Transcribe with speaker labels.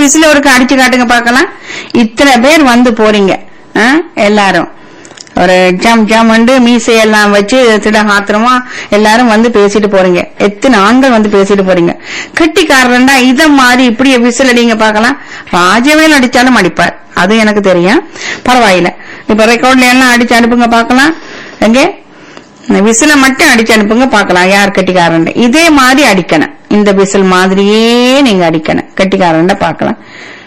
Speaker 1: விசில ஒரு அடிச்சு காட்டுங்க பார்க்கலாம் இத்தனை பேர் வந்து போறீங்க ஆ? எல்லாரும் ஒரு ஜம் ஜம் வந்து மீசையெல்லாம் வச்சு திட ஆத்திரமா எல்லாரும் வந்து பேசிட்டு போறீங்க எத்தனை ஆண்கள் வந்து பேசிட்டு போறீங்க கெட்டிக்காரன்டா இத மாதிரி இப்படி விசில் அடிங்க பார்க்கலாம் ராஜவேல் அடிச்சாலும் அடிப்பார் அது எனக்கு தெரியும் பரவாயில்ல இப்ப ரெக்கார்ட்ல எல்லாம் அடிச்சு அனுப்புங்க பார்க்கலாம் எங்கே விசில மட்டும் அடிச்சு அனுப்புங்க பார்க்கலாம் யார் கட்டிக்காரன் இதே மாதிரி அடிக்கணும் இந்த விசில் மாதிரியே நீங்க அடிக்கணும் கட்டிக்காரன் பார்க்கலாம்